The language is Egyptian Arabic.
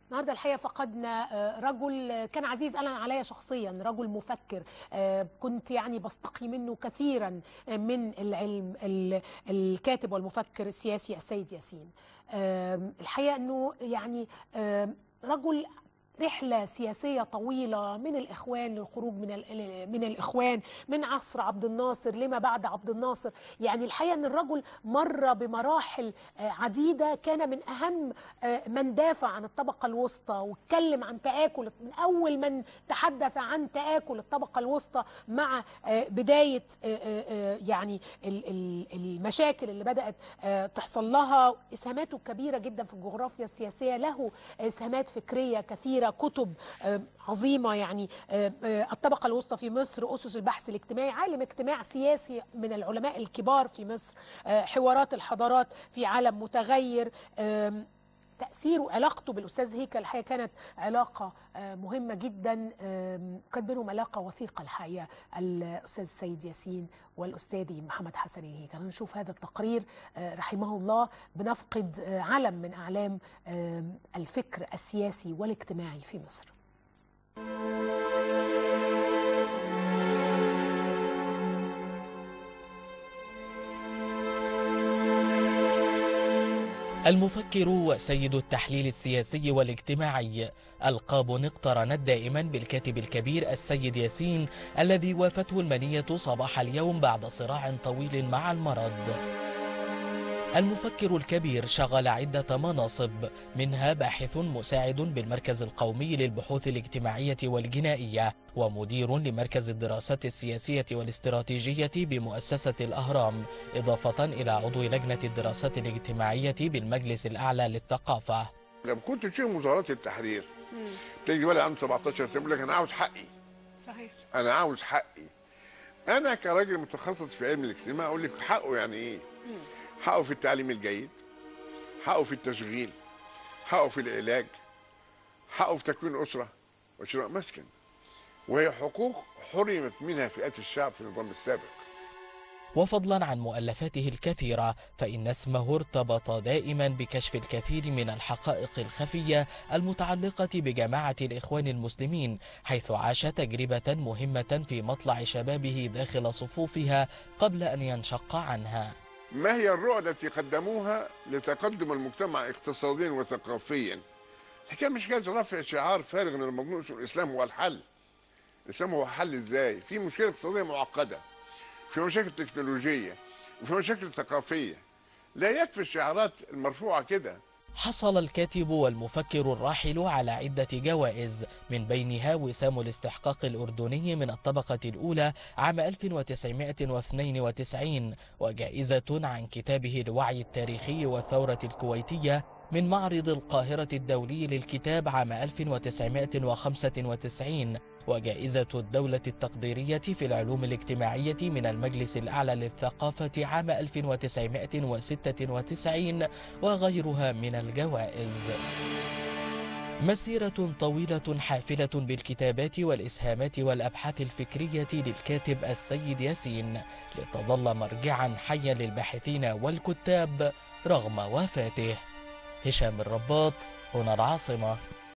النهارده الحقيقه فقدنا آه، رجل آه، كان عزيز انا عليا شخصيا رجل مفكر آه، كنت يعني بستقي منه كثيرا آه، من العلم ال- الكاتب والمفكر السياسي السيد ياسين آم، الحقيقه انه يعني آم، رجل رحلة سياسية طويلة من الإخوان للخروج من ال- من الإخوان من عصر عبد الناصر لما بعد عبد الناصر يعني الحقيقة أن الرجل مر بمراحل آه، عديدة كان من أهم آه، من دافع عن الطبقة الوسطى واتكلم عن تآكل من أول من تحدث عن تآكل الطبقة الوسطى مع آه، بداية آه، آه، آه، يعني ال- ال- المشاكل اللي بدأت آه، تحصل لها إسهاماته كبيرة جدا في الجغرافيا السياسية له إسهامات فكرية كثيرة كتب آه، عظيمة يعني آه، آه، الطبقة الوسطى في مصر أسس البحث الاجتماعي عالم اجتماع سياسي من العلماء الكبار في مصر آه، حوارات الحضارات في عالم متغير آم، تأثيره علاقته بالأستاذ هيكل الحقيقة كانت علاقة آه، مهمة جدا آم، كانت بينهم علاقة وثيقة الحقيقة الأستاذ سيد ياسين والأستاذ محمد حسن الهيكل هنشوف هذا التقرير آه، رحمه الله بنفقد آه، علم من أعلام آم، الفكر السياسي والاجتماعي في مصر المفكر وسيد التحليل السياسي والاجتماعي ألقاب اقترنت دائما بالكاتب الكبير السيد ياسين الذي وافته المنية صباح اليوم بعد صراع طويل مع المرض المفكر الكبير شغل عدة مناصب منها باحث مساعد بالمركز القومي للبحوث الاجتماعية والجنائية ومدير لمركز الدراسات السياسية والاستراتيجية بمؤسسة الأهرام إضافة إلى عضو لجنة الدراسات الاجتماعية بالمجلس الأعلى للثقافة لما كنت تشوف مظاهرات التحرير تلاقي ولد عنده 17 سنه يقول لك انا عاوز حقي صحيح انا عاوز حقي انا كراجل متخصص في علم الاجتماع اقول لك حقه يعني ايه حقه في التعليم الجيد حقه في التشغيل حقه في العلاج حقه في تكوين اسره وشراء مسكن وهي حقوق حرمت منها فئات الشعب في النظام السابق وفضلا عن مؤلفاته الكثيرة فإن اسمه ارتبط دائما بكشف الكثير من الحقائق الخفية المتعلقة بجماعة الإخوان المسلمين حيث عاش تجربة مهمة في مطلع شبابه داخل صفوفها قبل أن ينشق عنها ما هي الرؤى التي قدموها لتقدم المجتمع اقتصاديا وثقافيا الحكايه مش كانت رفع شعار فارغ من المضمون اسمه الاسلام هو الحل الاسلام هو حل ازاي في مشكله اقتصاديه معقده في مشاكل تكنولوجيه وفي مشاكل ثقافيه لا يكفي الشعارات المرفوعه كده حصل الكاتب والمفكر الراحل على عدة جوائز من بينها وسام الاستحقاق الأردني من الطبقة الأولى عام 1992 وجائزة عن كتابه الوعي التاريخي والثورة الكويتية من معرض القاهرة الدولي للكتاب عام 1995 وجائزة الدولة التقديرية في العلوم الاجتماعية من المجلس الأعلى للثقافة عام 1996 وغيرها من الجوائز مسيرة طويلة حافلة بالكتابات والإسهامات والأبحاث الفكرية للكاتب السيد ياسين لتظل مرجعا حيا للباحثين والكتاب رغم وفاته هشام الرباط هنا العاصمة